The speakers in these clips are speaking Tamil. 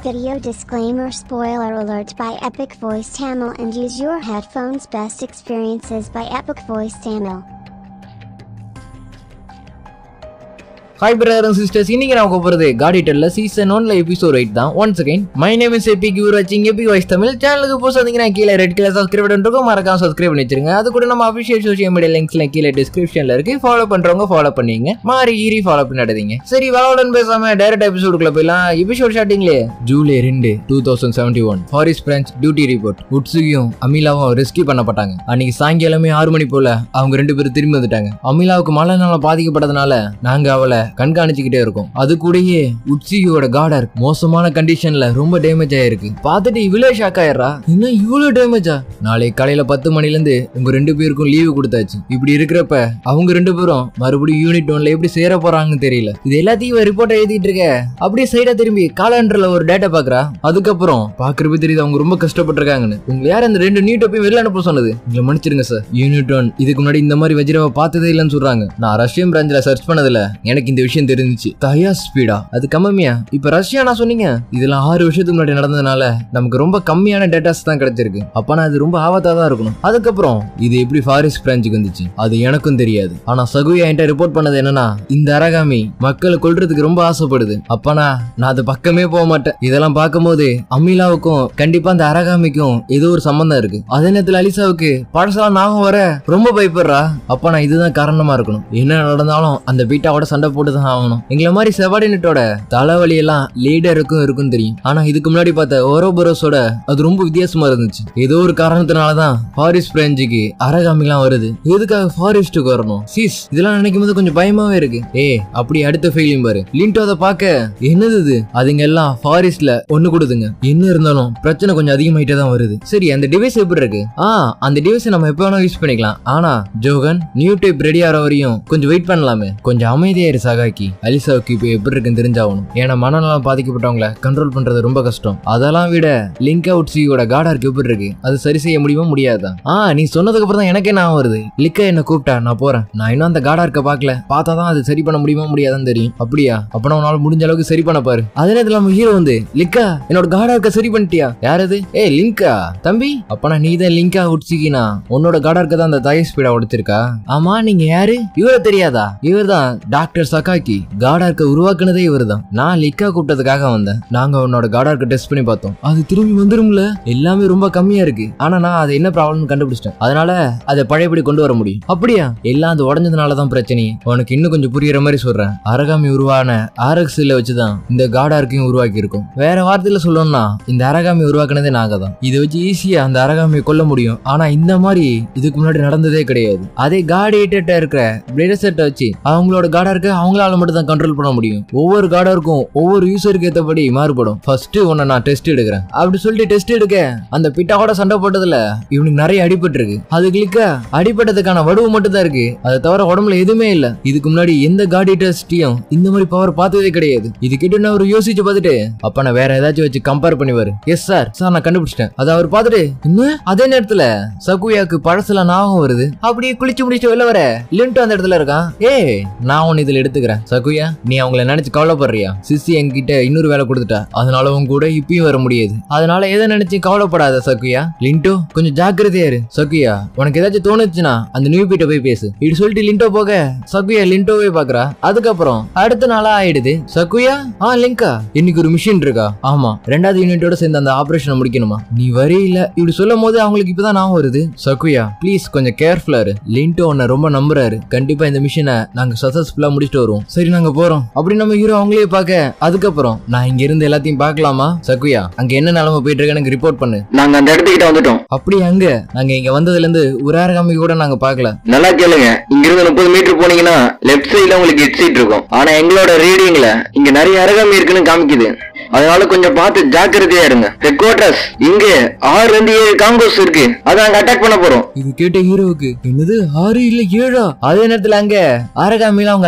video disclaimer spoiler alert by Epic Voice Tamil and use your headphones best experiences by Epic Voice Tamil. Hi brother and sisters இன்னைக்கு நான் போகிறது காடி டெல்ல சீசன் ஒன்ல எபிசோட் எயிட் தான் once again my name is எபி கியூர் வாட்சிங் எபி வாய்ஸ் தமிழ் சேனலுக்கு புதுசாக வந்தீங்கன்னா கீழே ரெட் கலர் சப்ஸ்கிரைப் இருக்கும் மறக்காம சப்ஸ்கிரைப் பண்ணி வச்சிருங்க அது கூட நம்ம அஃபிஷியல் சோஷியல் மீடியா லிங்க்ஸ்ல கீழே டிஸ்கிரிப்ஷன்ல இருக்கு ஃபாலோ பண்றவங்க ஃபாலோ பண்ணீங்க மாறி ஈரி ஃபாலோ பண்ணிடாதீங்க சரி வளவுடன் பேசாம டைரக்ட் எபிசோடுக்குள்ள போயிடலாம் எபிசோட் ஸ்டார்டிங்லே ஜூலை ரெண்டு two thousand seventy one forest branch duty report உட்சுகியும் அமிலாவும் ரெஸ்கியூ பண்ணப்பட்டாங்க அன்னைக்கு சாயங்காலமே ஆறு மணி போல அவங்க ரெண்டு பேரும் திரும்பி வந்துட்டாங்க அமிலாவுக்கு மழை நாள பாதிக்கப்பட்டதுனால நாங்க அவளை கண்காணிச்சுக்கிட்டே இருக்கோம் அது கூடயே உட்சியோட கார்டர் மோசமான கண்டிஷன்ல ரொம்ப டேமேஜ் ஆயிருக்கு பார்த்துட்டு இவ்வளோ ஷாக் ஆயிடுறா இன்னும் இவ்வளோ டேமேஜா நாளை காலையில பத்து மணில இருந்து உங்க ரெண்டு பேருக்கும் லீவு கொடுத்தாச்சு இப்படி இருக்கிறப்ப அவங்க ரெண்டு பேரும் மறுபடியும் யூனிட் ஒன்ல எப்படி சேர போறாங்கன்னு தெரியல இது எல்லாத்தையும் ரிப்போர்ட் எழுதிட்டு இருக்க அப்படியே சைடா திரும்பி காலண்டர்ல ஒரு டேட்டா பாக்குறா அதுக்கப்புறம் பாக்குறப்ப தெரியுது அவங்க ரொம்ப கஷ்டப்பட்டிருக்காங்கன்னு உங்களை யார் அந்த ரெண்டு நீட்டை போய் வெளில அனுப்ப சொன்னது உங்களை மன்னிச்சிருங்க சார் யூனிட் ஒன் இதுக்கு முன்னாடி இந்த மாதிரி வஜ்ரவை பார்த்ததே இல்லைன்னு சொல்றாங்க நான் ரஷ்யன் பிராஞ்சில் சர்ச் பண்ணதுல எனக்கு இந்த விஷயம் தெரிஞ்சுச்சு தயா ஸ்பீடா அது கம்மியா இப்ப ரஷ்யா நான் சொன்னீங்க இதெல்லாம் ஆறு வருஷத்துக்கு முன்னாடி நடந்ததுனால நமக்கு ரொம்ப கம்மியான டேட்டாஸ் தான் கிடைச்சிருக்கு அப்பனா அது ரொம்ப ஆபத்தா தான் இருக்கணும் அதுக்கப்புறம் இது எப்படி ஃபாரிஸ்ட் பிரான்ச்சுக்கு வந்துச்சு அது எனக்கும் தெரியாது ஆனா சகுயா என்கிட்ட ரிப்போர்ட் பண்ணது என்னன்னா இந்த அரகாமி மக்களை கொல்றதுக்கு ரொம்ப ஆசைப்படுது அப்பனா நான் அது பக்கமே போக மாட்டேன் இதெல்லாம் பார்க்கும்போது அமிலாவுக்கும் கண்டிப்பா அந்த அரகாமிக்கும் ஏதோ ஒரு சம்பந்தம் இருக்கு அதே நேரத்துல அலிசாவுக்கு பழசெல்லாம் ஞாபகம் வர ரொம்ப பயப்படுறா அப்ப நான் இதுதான் காரணமா இருக்கணும் என்ன நடந்தாலும் அந்த பீட்டாவோட சண்டை போட்டு தான் ஆகணும் எங்களை மாதிரி செவாடினட்டோட தலைவலி எல்லாம் லீடருக்கும் இருக்கும் தெரியும் ஆனா இதுக்கு முன்னாடி பார்த்த ஓரோபரோஸோட அது ரொம்ப வித்தியாசமா இருந்துச்சு ஏதோ ஒரு காரணத்தினாலதான் ஃபாரிஸ்ட் பிரான்ச்சுக்கு அரகாமிலாம் வருது எதுக்காக ஃபாரிஸ்ட்டுக்கு வரணும் சீஸ் இதெல்லாம் நினைக்கும் போது கொஞ்சம் பயமாவே இருக்கு ஏ அப்படி அடுத்த ஃபெயிலியும் பாரு லிண்டோ அதை பார்க்க என்னது இது அதுங்க எல்லாம் ஃபாரிஸ்ட்ல ஒண்ணு கொடுதுங்க என்ன இருந்தாலும் பிரச்சனை கொஞ்சம் அதிகமாயிட்டே தான் வருது சரி அந்த டிவைஸ் எப்படி இருக்கு ஆ அந்த டிவைஸ் நம்ம எப்ப வேணா யூஸ் பண்ணிக்கலாம் ஆனா ஜோகன் நியூ டைப் ரெடி ஆகிற வரையும் கொஞ்சம் வெயிட் பண்ணலாமே கொஞ்சம் அமைதியாயிரு சகாக்கி அலிசாவுக்கு இப்போ எப்படி இருக்குன்னு தெரிஞ்சாகணும் ஏன்னா மனநலம் பாதிக்கப்பட்டவங்கள கண்ட்ரோல் பண்றது ரொம்ப கஷ்டம் அதெல்லாம் விட லிங்க் அவுட் சியோட காடாருக்கு எப்படி இருக்கு அது சரி செய்ய முடியுமா முடியாதா ஆ நீ சொன்னதுக்கு அப்புறம் தான் எனக்கே நான் வருது லிக்கா என்ன கூப்பிட்டா நான் போறேன் நான் இன்னும் அந்த காடார்க்க பார்க்கல பார்த்தா தான் அது சரி பண்ண முடியுமா முடியாதான்னு தெரியும் அப்படியா அப்பனா உன்னால முடிஞ்ச அளவுக்கு சரி பண்ண பாரு அதே நேரத்துல நம்ம ஹீரோ வந்து லிக்கா என்னோட காடார்க்க சரி பண்ணிட்டியா யாரது ஏ லிங்கா தம்பி அப்பனா நீ தான் லிங்கா உட்சிக்கினா உன்னோட காடார்க்க தான் அந்த தய ஸ்பீடா உடைச்சிருக்கா ஆமா நீங்க யாரு இவரை தெரியாதா இவர் தான் டாக்டர் சகாக்கி காடார்க்க உருவாக்குனதே இவர் தான் நான் லிக்கா கூப்பிட்டதுக்காக வந்தேன் நாங்க உன்னோட காடார்க்க டெஸ்ட் பண்ணி பார்த்தோம் அது திரும்பி வந்துரும்ல எல்லாமே ரொம்ப கம்மியா இருக்கு ஆனா நான் அது என்ன ப்ராப்ளம்னு கண்டுபிடிச்சிட்டேன் அதனால அதை பழையபடி கொண்டு வர முடியும் அப்படியா எல்லாம் அது உடஞ்சதுனால தான் பிரச்சனை உனக்கு இன்னும் கொஞ்சம் புரியுற மாதிரி சொல்றேன் அரகாமி உருவான ஆரக்ஸ்ல வச்சுதான் இந்த காடார்க்கையும் உருவாக்கி இருக்கும் வேற வார்த்தையில சொல்லணும்னா இந்த அரகாமி உருவாக்குனதே நாங்க தான் இதை வச்சு ஈஸியா அந்த அரகாமியை கொல்ல முடியும் ஆனா இந்த மாதிரி இதுக்கு முன்னாடி நடந்ததே கிடையாது அதே கார்டியேட்டர்ட்ட இருக்கிற பிளேடசெட்டை வச்சு அவங்களோட காடார்க்க அவங்களால மட்டும் தான் கண்ட்ரோல் பண்ண முடியும் ஒவ்வொரு காடாருக்கும் ஒவ்வொரு யூசருக்கு ஏற்றபடி மாறுபடும் ஃபர்ஸ்ட் உன்னை நான் டெஸ்ட் எடுக்கிறேன் அப்படி சொல்லிட்டு டெஸ்ட் எடுக்க அந்த பிட்டாவோட சண்டை போட்டதுல இவனுக்கு நிறைய அடிபட்டு இருக்கு அது கிளிக்க அடிபட்டதுக்கான வடுவு மட்டும் தான் இருக்கு அதை தவிர உடம்புல எதுவுமே இல்ல இதுக்கு முன்னாடி எந்த காடி டெஸ்டையும் இந்த மாதிரி பவர் பார்த்ததே கிடையாது இது கிட்ட நான் ஒரு யோசிச்சு பார்த்துட்டு அப்ப நான் வேற ஏதாச்சும் வச்சு கம்பேர் பண்ணிவாரு எஸ் சார் சார் நான் கண்டுபிடிச்சிட்டேன் அதை அவர் பார்த்துட்டு என்ன அதே நேரத்துல சகுயாக்கு பழசுல ஞாபகம் வருது அப்படியே குளிச்சு முடிச்சு வெளில வர லிண்டோ அந்த இடத்துல இருக்கான் ஏய் நான் உன்னை இதுல எடுத்துக்கிறேன் சகுயா நீ அவங்கள நினைச்சு கவலைப்படுறியா சிசி என்கிட்ட இன்னொரு வேலை கொடுத்துட்டா அதனால உன் கூட இப்பயும் வர முடியாது அதனால எதை நினைச்சு கவலைப்படாத சகுயா லிண்டோ கொஞ்சம் ஜாக்கிரதையா இரு சகுயா உனக்கு ஏதாச்சும் தோணுச்சுன்னா அந்த நியூ பீட்ட போய் பேசு இப்படி சொல்லிட்டு லிண்டோ போக சகுயா லிண்டோவே பாக்குறா அதுக்கப்புறம் அடுத்த நாளா ஆயிடுது சகுயா ஆ லிங்கா இன்னைக்கு ஒரு மிஷின் இருக்கா ஆமா ரெண்டாவது யூனிட்டோட சேர்ந்து அந்த ஆபரேஷனை முடிக்கணுமா நீ வரையில இப்படி சொல்லும் போது அவங்களுக்கு இப்பதான் ஞாபகம் வருது சகுயா ப்ளீஸ் கொஞ்சம் கேர்ஃபுல்லா இரு லிண்டோ உன்னை ரொம்ப நம்புறாரு கண்டிப்பா இந்த மிஷினை நாங்க சக்சஸ்ஃபுல்லா முடிச்சுட்டு வருவோம் சரி நாங்க போறோம் அப்படி நம்ம ஹீரோ அவங்களே பார்க்க அதுக்கப்புறம் நான் இங்க இருந்து எல்லாத்தையும் பார்க்கலாமா சகுயா அங்க என்ன நிலைமை போயிட்டு இருக்கு எனக்கு ரிப்போர்ட் பண்ணு நாங்க அந்த இடத்துக்கிட்ட வந்துட்டோம் அப்படி அங்க நாங்க இங்க வந்ததுல இருந்து ஒரு அரகாமி கூட நாங்க பார்க்கல நல்லா கேளுங்க இங்க இருந்து முப்பது மீட்டர் போனீங்கன்னா லெஃப்ட் சைடுல உங்களுக்கு ஹெட் சீட் இருக்கும் ஆனா எங்களோட ரீடிங்ல இங்க நிறைய அருகாமி இருக்குன்னு காமிக்குது அதனால கொஞ்சம் பார்த்து ஜாக்கிரதையா இருங்க ஹெட் குவார்டர்ஸ் இங்க ஆறுல இருந்து ஏழு காங்கோஸ் இருக்கு அதை நாங்க அட்டாக் பண்ண போறோம் இது கேட்ட ஹீரோவுக்கு என்னது ஆறு இல்ல ஏழா அதே நேரத்துல அங்க அரகாமில அவங்க அழிச்சிட்டு இருக்காங்க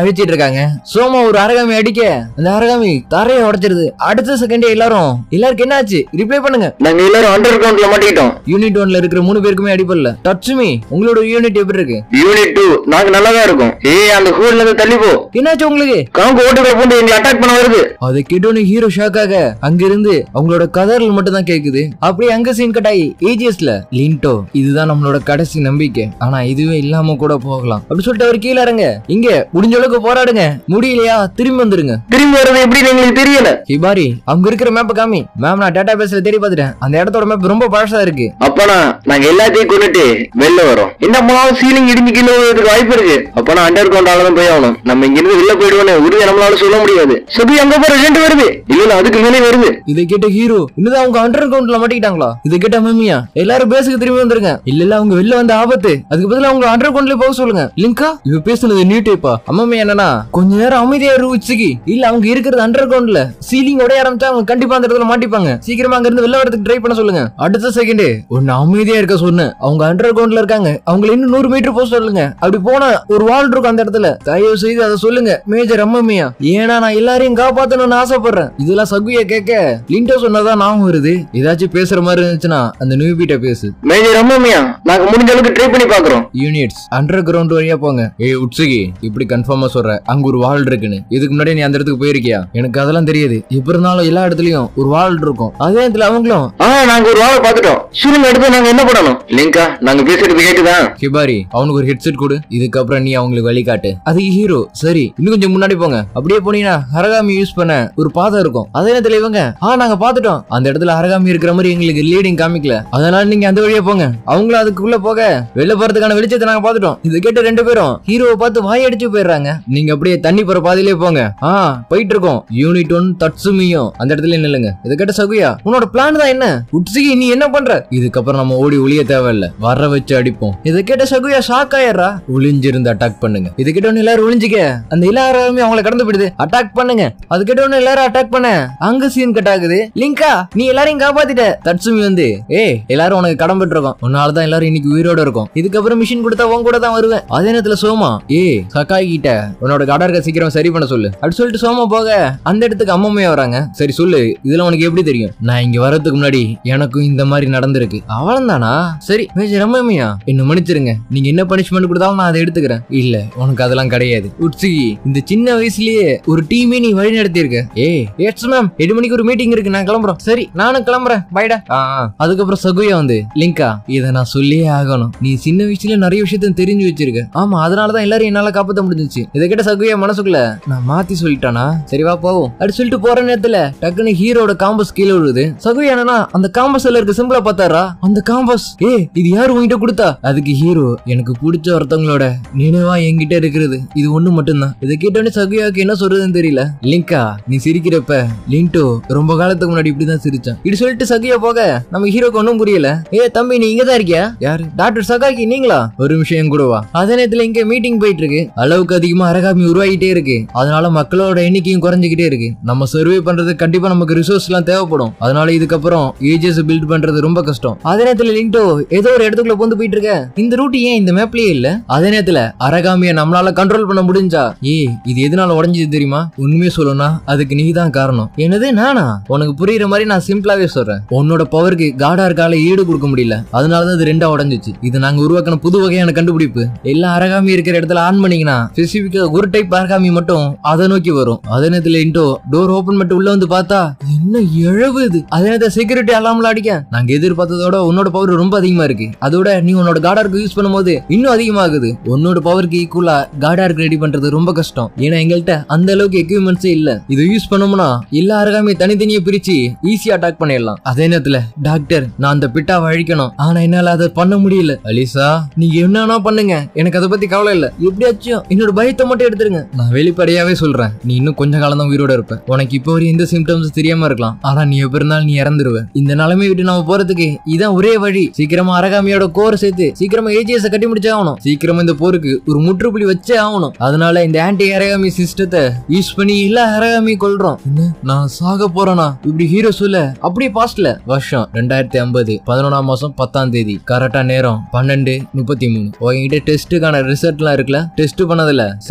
பண்றாங்க சோமா ஒரு அரகாமி அடிக்க அந்த அரகாமி தரையை உடைச்சிருது அடுத்த செகண்டே எல்லாரும் எல்லாருக்கும் என்னாச்சு ரிப்ளை பண்ணுங்க நாங்க எல்லாரும் அண்டர் கிரவுண்ட்ல மாட்டிக்கிட்டோம் யூனிட் ஒன்ல இருக்கிற மூணு பேருக்குமே அடிப்படல டச் மீ உங்களோட யூனிட் எப்படி இருக்கு யூனிட் டூ நாங்க நல்லா தான் இருக்கோம் ஏய் அந்த ஹூர்ல இருந்து தள்ளி போ என்னாச்சு உங்களுக்கு காம்பு ஓட்டுக்குள்ள பூந்து எங்களை அட்டாக் பண்ண வருது அதை கேட்டோன்னு ஹீரோ ஷாக்காக அங்கிருந்து அவங்களோட கதறல் மட்டும் தான் கேக்குது அப்படியே அங்க சீன் கட் ஆகி ஏஜிஎஸ்ல லிண்டோ இதுதான் நம்மளோட கடைசி நம்பிக்கை ஆனா இதுவே இல்லாம கூட போகலாம் அப்படி சொல்லிட்டு அவர் கீழே இறங்க இங்க முடிஞ்ச அளவுக்கு போராடுங்க முடியலையா திரும்பி வந்துருங்க திரும்பி வர்றது எப்படின்னு எங்களுக்கு தெரியல ஹிபாரி அங்க இருக்கிற மேப்பை காமி மேம் நான் டேட்டா பேஸ்ல தேடி பார்த்துட்டேன் அந்த இடத்தோட மேப் ரொம்ப பழசா இருக்கு அப்பனா நாங்க எல்லாத்தையும் கொண்டுட்டு வெளில வரோம் இந்த மூணாவது சீலிங் இடிஞ்சு கீழே விழுறதுக்கு வாய்ப்பு இருக்கு அப்பனா அண்டர் கிரவுண்டால தான் போய் ஆகணும் நம்ம இங்க இருந்து வெளில போயிடுவோம் உறுதி நம்மளால சொல்ல முடியாது சபி அங்க போற ரெண்டு வருது இல்ல இல்ல அதுக்கு மேலே வருது இதை கேட்ட ஹீரோ இன்னும் அவங்க அண்டர் கவுண்ட்ல மாட்டிக்கிட்டாங்களா இதை கேட்ட மம்மியா எல்லாரும் பேசுக்கு திரும்பி வந்துருங்க இல்ல இல்ல அவங்க வெளில வந்த ஆபத்து அதுக்கு பதிலா அவங்க அண்டர் கவுண்ட்ல போக சொல்லுங்க லிங்கா இவ பேசுனது நியூ டைப்பா அம்மாமே என்னன்னா கொஞ்ச நேரம் அமைதியா இரு உச்சிக்கு இல்ல அவங்க இருக்கிறது அண்டர் கிரவுண்ட்ல சீலிங் உடைய ஆரம்பிச்சா அவங்க கண்டிப்பா அந்த இடத்துல மாட்டிப்பாங்க சீக்கிரமா அங்க இருந்து வெளில வரதுக்கு ட்ரை பண்ண சொல்லுங்க அடுத்த செகண்ட் ஒன்னு அமைதியா இருக்க சொன்னேன் அவங்க அண்டர் கிரவுண்ட்ல இருக்காங்க அவங்களை இன்னும் நூறு மீட்டர் போக சொல்லுங்க அப்படி போனா ஒரு வால் இருக்கும் அந்த இடத்துல தயவு செய்து அதை சொல்லுங்க மேஜர் அம்மம்மியா ஏன்னா நான் எல்லாரையும் காப்பாத்தணும்னு ஆசைப்படுறேன் இதெல்லாம் சகுய கேட்க லிண்டோ சொன்னதான் நான் வருது ஏதாச்சும் பேசுற மாதிரி இருந்துச்சுன்னா அந்த நியூபிட்ட பேசு மேஜர் அம்மாமியா நாங்க முடிஞ்ச அளவுக்கு ட்ரை பண்ணி பாக்குறோம் யூனிட்ஸ் அண்டர் கிரவுண்ட் வழியா போங்க ஏய் உட்சுகி இப்படி கன்ஃபார்மா சொல்ற அங்க ஒரு வால் இருக்குன்னு இதுக்கு முன்னாடி நீ அந்த இடத்துக்கு போயிருக்கியா எனக்கு அதெல்லாம் தெரியாது இப்ப இருந்தாலும் எல்லா இடத்துலயும் ஒரு வால் இருக்கும் அதே இடத்துல அவங்களும் ஆ நாங்க ஒரு வாழை பாத்துட்டோம் சொல்லுங்க அடுத்து நாங்க என்ன பண்ணணும் லிங்கா நாங்க பேசுறது கேக்குதா ஹிபாரி அவனுக்கு ஒரு ஹெட்செட் கொடு இதுக்கப்புறம் நீ அவங்களுக்கு வழிகாட்டு அது ஹீரோ சரி இன்னும் கொஞ்சம் முன்னாடி போங்க அப்படியே போனீங்கன்னா ஹரகாமி யூஸ் பண்ண ஒரு பாதை இருக்கும் அதே நேரத்துல இவங்க ஆ நாங்க பாத்துட்டோம் அந்த இடத்துல ஹரகாமி இருக்கிற மாதிரி எங்களுக்கு லீடிங் காமிக்கல அதனால நீங்க அந்த வழியா போங்க அவங்களும் அதுக்குள்ள போக வெளில போறதுக்கான வெளிச்சத்தை நாங்க பாத்துட்டோம் இது கேட்ட ரெண்டு பேரும் ஹீரோவை பார்த்து வாய் அடிச்சு போயிடுறாங்க நீங்க அப்படியே தண்ணி போற பாதையிலே போங்க ஆ போயிட்டு இருக்கோம் யூனிட் ஒன் தட்சுமியும் அந்த இடத்துல நில்லுங்க இதை கேட்ட சகுயா உன்னோட பிளான் தான் என்ன உட்சிகி நீ என்ன பண்ற இதுக்கப்புறம் நம்ம ஓடி ஒளிய தேவையில்ல வர வச்சு அடிப்போம் இதை கேட்ட சகுயா ஷாக் ஆயிடுறா ஒளிஞ்சிருந்து அட்டாக் பண்ணுங்க இது கேட்ட உடனே எல்லாரும் ஒளிஞ்சிக்க அந்த எல்லாருமே அவங்கள கடந்து போயிடுது அட்டாக் பண்ணுங்க அது கேட்ட உடனே எல்லாரும் அட்டாக் பண்ண அங்க சீன் கட் ஆகுது லிங்கா நீ எல்லாரையும் காப்பாத்திட்ட தட்சுமி வந்து ஏய் எல்லாரும் உனக்கு கடன் பெற்றிருக்கோம் உன்னால தான் எல்லாரும் இன்னைக்கு உயிரோட இருக்கும் இதுக்கப்புறம் மிஷின் கொடுத்தா உன் கூட தான் வருவேன் அதே நேரத்துல சோமா ஏய் சக்காய் கிட்ட உன்னோட கடார்க சீக்கிரம் சரி பண்ண சொல்லு அப்படி சொல்லிட்டு சோமா போக அந்த இடத்துக்கு அம்மம்மையா வராங்க சரி சொல்லு இதெல்லாம் உனக்கு எப்படி தெரியும் நான் இங்க வரதுக்கு முன்னாடி எனக்கும் இந்த மாதிரி நடந்திருக்கு அவளந்தானா சரி மேஜர் அம்மம்மையா என்ன மன்னிச்சிருங்க நீங்க என்ன பனிஷ்மெண்ட் கொடுத்தாலும் நான் அதை எடுத்துக்கிறேன் இல்ல உனக்கு அதெல்லாம் கிடையாது உட்சுகி இந்த சின்ன வயசுலயே ஒரு டீமே நீ வழி நடத்தி இருக்க ஏய் எட்ஸ் மேம் எட்டு மணிக்கு ஒரு மீட்டிங் இருக்கு நான் கிளம்புறோம் சரி நானும் கிளம்புறேன் பைடா அதுக்கப்புறம் சகுயா வந்து லிங்கா இதை நான் சொல்லியே ஆகணும் நீ சின்ன வயசுல நிறைய விஷயத்த தெரிஞ்சு வச்சிருக்க ஆமா அதனாலதான் எல்லாரும் என்னால காப்பாத்த முடிஞ்சிச்சு இதை கேட்ட சகுயா மனசுக்குள்ள நான் மாத்தி சொல்லிட்டானா சரி வா போவோம் அப்படி சொல்லிட்டு போற நேரத்துல டக்குன்னு ஹீரோட காம்பஸ் கீழே விழுது சகுயா என்னன்னா அந்த காம்பஸ்ல இருக்க சிம்பிளா பார்த்தாரா அந்த காம்பஸ் ஏ இது யாரு உங்ககிட்ட கொடுத்தா அதுக்கு ஹீரோ எனக்கு பிடிச்ச ஒருத்தவங்களோட நினைவா என்கிட்ட இருக்கிறது இது ஒண்ணு மட்டும்தான் இதை கேட்டோடனே சகுயாக்கு என்ன சொல்றதுன்னு தெரியல லிங்கா நீ சிரிக்கிறப்ப லிண்டோ ரொம்ப காலத்துக்கு முன்னாடி இப்படிதான் சிரிச்சான் இப்படி சொல்லிட்டு சகுயா போக நம்ம ஹீரோக்கு ஒன்றும் புரியல ஏ தம்பி நீ இங்க தான் இருக்கியா யாரு டாக்டர் சகாக்கி நீங்களா ஒரு விஷயம் கூட வா அதே நேரத்துல இங்க மீட்டிங் போயிட்டு இருக்கு அளவுக்கு அதிகமா அரகாமி உருவாகிட்டே இருக்கு அதனால மக்களோட எண்ணிக்கையும் குறைஞ்சிக்கிட்டே இருக்கு நம்ம சர்வே பண்றது கண்டிப்பா நமக்கு ரிசோர்ஸ் எல்லாம் தேவைப்படும் அதனால இதுக்கப்புறம் ஏஜஸ் பில்ட் பண்றது ரொம்ப கஷ்டம் அதே நேரத்துல லிண்டோ ஏதோ ஒரு இடத்துக்குள்ள பூந்து போயிட்டு இருக்க இந்த ரூட் ஏன் இந்த மேப்லயே இல்ல அதே நேரத்துல அரகாமிய நம்மளால கண்ட்ரோல் பண்ண முடிஞ்சா ஏ இது எதனால உடஞ்சது தெரியுமா உண்மையை சொல்லணும்னா அதுக்கு நீ தான் காரணம் என்னது நானா உனக்கு புரியுற மாதிரி நான் சிம்பிளாவே சொல்றேன் உன்னோட பவருக்கு காடா இருக்கால ஈடு கொடுக்க முடியல அதனாலதான் இது ரெண்டா உடஞ்சிச்சு இது நாங்க உருவாக்கின புது வகையான கண்டுபிடிப்பு எல்லா அரகாமி இருக்கிற இடத்துல ஆன் பண்ணீங்கன்னா ஸ்பெசிபிக்கா ஒரு டைப் அரகாமி மட்டும் அதை நோக்கி வரும் அதே நேரத்துல இன்டோ டோர் ஓபன் பண்ணிட்டு உள்ள வந்து பார்த்தா என்ன இழவு இது அதே நேரத்துல செக்யூரிட்டி அலாம்ல அடிக்க நாங்க எதிர்பார்த்ததோட உன்னோட பவர் ரொம்ப அதிகமா இருக்கு அதோட நீ உன்னோட காடாருக்கு யூஸ் பண்ணும்போது இன்னும் அதிகமாகுது உன்னோட பவருக்கு ஈக்குவலா காடாருக்கு ரெடி பண்றது ரொம்ப கஷ்டம் ஏன்னா எங்கள்கிட்ட அந்த அளவுக்கு எக்யூப்மெண்ட்ஸே இல்ல இதை யூஸ் பண்ணோம்னா எல்லா அரகாமே தனித்தனியா பிரிச்சு ஈஸியா அட்டாக் பண்ணிடலாம் அதே நேரத்துல டாக்டர் நான் அந்த பிட்டாவை அழிக்கணும் ஆனா என்னால அதை பண்ண முடியல அலிசா நீங்க என்னன்னா பண்ணுங்க எனக்கு அதை பத்தி கவலை இல்ல எப்படியாச்சும் என்னோட பயத்தை மட்டும் எடுத்துருங்க நான் வெளிப்படையாவே சொல்றேன் நீ இன்னும் கொஞ்ச காலம் தான் உயிரோட இருப்ப உனக்கு இப்போ வரையும் எந்த சிம்டம்ஸ் தெரியாம இருக்கலாம் ஆனா நீ எப்ப இருந்தாலும் நீ இறந்துருவ இந்த நிலைமை விட்டு நம்ம போறதுக்கு இதான் ஒரே வழி சீக்கிரமா அரகாமியோட கோர் சேர்த்து சீக்கிரமா ஏஜிஎஸ் கட்டி முடிச்சே ஆகணும் சீக்கிரமா இந்த போருக்கு ஒரு முற்றுப்புள்ளி வச்சே ஆகணும் அதனால இந்த ஆன்டி அரகாமி சிஸ்டத்தை யூஸ் பண்ணி எல்லா அரகாமி கொள்றோம் என்ன நான் சாக போறேனா இப்படி ஹீரோ சொல்ல அப்படியே பாஸ்ட்ல வருஷம் ரெண்டாயிரத்தி ஐம்பது பதினொன்றாம் மாசம் பத்தாம் தேதி கரெக்டா நேரம் பன்னெண்டு முப்பத்தி மூணு உங்ககிட்ட டெஸ்ட்டுக்கான ரிசல்ட்லாம் இருக்குல்ல டெஸ்ட் பண்ணதுல செல்ஸோட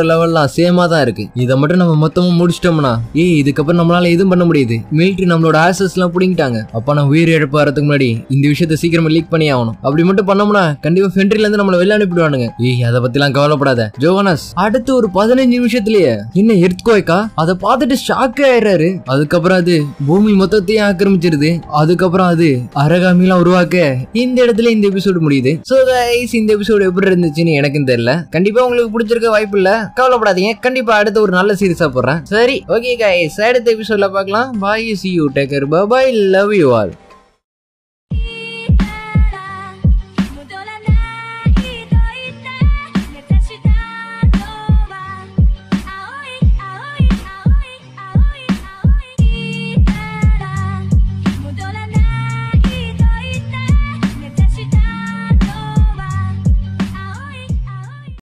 லெவல்லாம் சேமா தான் இருக்கு இதை மட்டும் நம்ம மொத்தமா முடிச்சிட்டோம்னா ஏய் இதுக்கப்புறம் நம்மளால எதுவும் பண்ண முடியுது மிலிட்ரி நம்மளோட ஆசஸ் எல்லாம் பிடிங்கிட்டாங்க அப்ப நான் உயிர் இழப்பு வரதுக்கு முன்னாடி இந்த விஷயத்த சீக்கிரமா லீக் பண்ணி ஆகணும் அப்படி மட்டும் பண்ணோம்னா கண்டிப்பா ஃபென்ட்ரில இருந்து நம்மள வெளில அனுப்பிடுவானுங்க ஏய் அதை பத்திலாம் கவலைப்படாத ஜோகனஸ் அடுத்து ஒரு பதினஞ்சு நிமிஷத்துலயே என்ன எர்த்கோய்க்கா அதை பார்த்துட்டு ஷாக் ஆயிடுறாரு அதுக்கப்புறம் அது பூமி மொத்தத்தையும் ஆக்கிரமிச்சிருது அதுக்கப்புறம் அது அரகாமிலாம் உருவாக்க இந்த இடத்துல இந்த எபிசோடு முடியுது சோ கைஸ் இந்த எபிசோடு எப்படி இருந்துச்சுன்னு எனக்கும் தெரியல கண்டிப்பா உங்களுக்கு பிடிச்சிருக்க வாய்ப்பு இல்ல கவலைப்படாதீங்க கண்டிப்பா அடுத்த ஒரு நல்ல சீரிஸா போடுறேன் சரி ஓகே கைஸ் அடுத்த எபிசோட்ல பார்க்கலாம் bye see you take care bye love you all